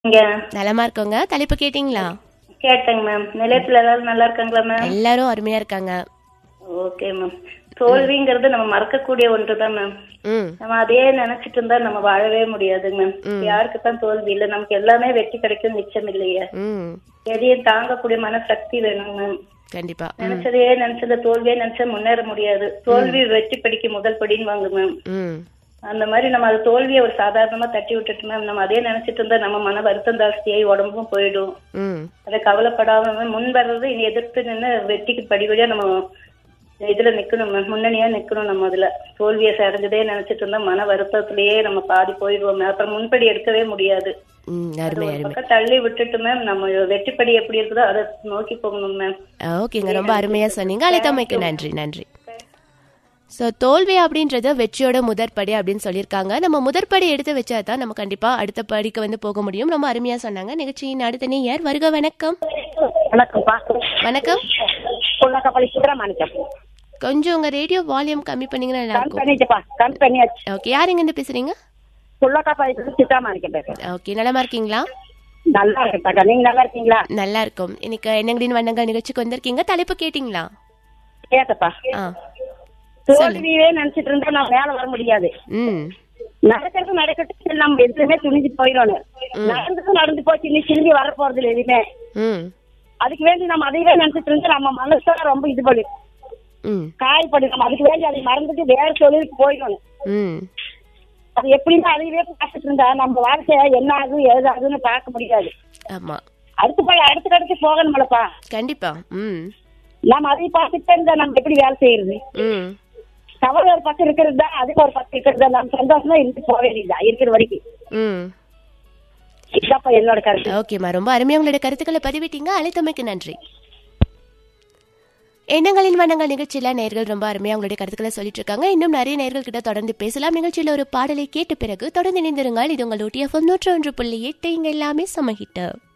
இங்க நலமா இருக்கோங்க தலைப்பு கேட்டிங்களா கேட்டேங்க மேம் நிலையத்துல எல்லாரும் நல்லா இருக்காங்களா மேம் எல்லாரும் அருமையா இருக்காங்க ஓகே மேம் தோல்விங்கிறது நம்ம மறக்கக்கூடிய ஒன்றுதான் மேம் ம் நம்ம அதையே நினைச்சிட்டு இருந்தா நம்ம வாழவே முடியாதுங்க மேம் யாருக்கு தான் தோல்வி இல்ல நமக்கு எல்லாமே வெற்றி கிடைக்கும் நிச்சயம் இல்லையே ம் எதையும் தாங்கக்கூடிய மனசக்தி வேணும் மேம் கண்டிப்பா நினைச்சதையே நினைச்சத தோல்வியே நினைச்சா முன்னேற முடியாது தோல்வி வெற்றி படிக்க முதல் படின்னு வாங்க மேம் ம் அந்த மாதிரி நம்ம அது தோல்வியை ஒரு சாதாரணமா தட்டி விட்டுட்டு மேம் நம்ம அதே நினைச்சிட்டு இருந்தா நம்ம மன வருத்தம் ஜாஸ்தியாகி உடம்பும் போயிடும் ம் அதை கவலைப்படாம முன் வர்றது இனி எதிர்த்து நின்று வெற்றிக்கு படிபடியா நம்ம இதுல நிக்கணும் மேம் முன்னணியா நிக்கணும் நம்ம அதுல தோல்வியை அடைஞ்சதே நினைச்சிட்டு இருந்தா மன வருத்தத்திலேயே நம்ம பாதி போயிடுவோம் மேம் அப்புறம் முன்படி எடுக்கவே முடியாது ம் அருமை ஒரு அருமை பக்கம் தள்ளி விட்டுட்டு மேம் நம்ம வெற்றிப்படி எப்படி இருக்குதோ அதை நோக்கி போகணும் மேம் ஓகேங்க ரொம்ப அருமையா சொன்னீங்க அழைத்தமைக்கு நன்றி நன்றி ஸோ தோல்வி அப்படின்றது வெற்றியோட முதற்படி அப்படின்னு சொல்லியிருக்காங்க நம்ம முதற்படி எடுத்து வச்சா தான் நம்ம கண்டிப்பா அடுத்த படிக்கு வந்து போக முடியும் ரொம்ப அருமையா சொன்னாங்க நிகழ்ச்சியின் அடுத்த நேயர் வருக வணக்கம் வணக்கம்ப்பா வணக்கம் பொண்ணாக்கப்பள்ளி சுப்பிரமணியம் கொஞ்சம் உங்க ரேடியோ வால்யூம் கம்மி பண்ணீங்கன்னா நல்லா கண் இருக்கும் பண்ணிட்டுப்பா கண் பண்ணியாச்சு ஓகே யார் இருந்து பேசுறீங்க புள்ளக்காப்பாளையத்துல சித்தாமணிக்க பேசுறேன் ஓகே நலமா இருக்கீங்களா நல்லா இருக்கேன்க்கா நீங்க நல்லா இருக்கீங்களா நல்லா இருக்கும் இன்னைக்கு என்னங்கடின் வண்ணங்கள் நிகழ்ச்சிக்கு வந்திருக்கீங்க தலைப்பு கேட்டிங்களா கேட்டப்பா ஆ தோல்வியே நினைச்சிட்டு இருந்தா நான் மேல வர முடியாது ம் நடக்கிறது நடக்கட்டும் நம்ம எதுவுமே துணிஞ்சு போயிடணும் நடந்தது நடந்து போச்சு இன்னும் திரும்பி வர போறது இல்லை எதுவுமே ம் அதுக்கு வேண்டி நம்ம அதையவே நினைச்சிட்டு இருந்தா நம்ம மனசுதான் ரொம்ப இது பண்ணு ம் காயப்படு நம்ம அதுக்கு வேண்டி அதை மறந்துட்டு வேற தொழிலுக்கு போயிடணும் ம் அது எப்படின்னா அதையவே பார்த்துட்டு இருந்தா நம்ம வாழ்க்கை என்ன ஆகும் ஏதாகுன்னு பார்க்க முடியாது ஆமா அடுத்து போய் அடுத்து அடுத்து போகணும்லப்பா கண்டிப்பா ம் நம்ம அதை பார்த்துட்டே இருந்தா நம்ம எப்படி வேலை செய்யறது ம் கவலை ஒரு பக்கம் இருக்கிறது தான் அதுக்கு ஒரு பக்கம் இருக்கிறது தான் நம்ம சந்தோஷமா இருந்து போக வேண்டியதா இருக்கிற வரைக்கும் ம் இதாப்பா என்னோட கருத்து ஓகேம்மா ரொம்ப அருமையா உங்களோட கருத்துக்களை பதிவிட்டீங்க அழைத்தமைக்கு நன்றி எண்ணங்களின் வண்ணங்கள் நிகழ்ச்சியில நேர்கள் ரொம்ப அருமையா உங்களுடைய கருத்துக்களை சொல்லிட்டு இருக்காங்க இன்னும் நிறைய நேர்கள் கிட்ட தொடர்ந்து பேசலாம் நிகழ்ச்சியில ஒரு பாடலை கேட்ட பிறகு தொடர்ந்து இணைந்திருங்கள் இது உங்கள் OTFM நூற்று ஒன்று புள்ளி எட்டு இங்க எல்லாமே சமஹிட்டு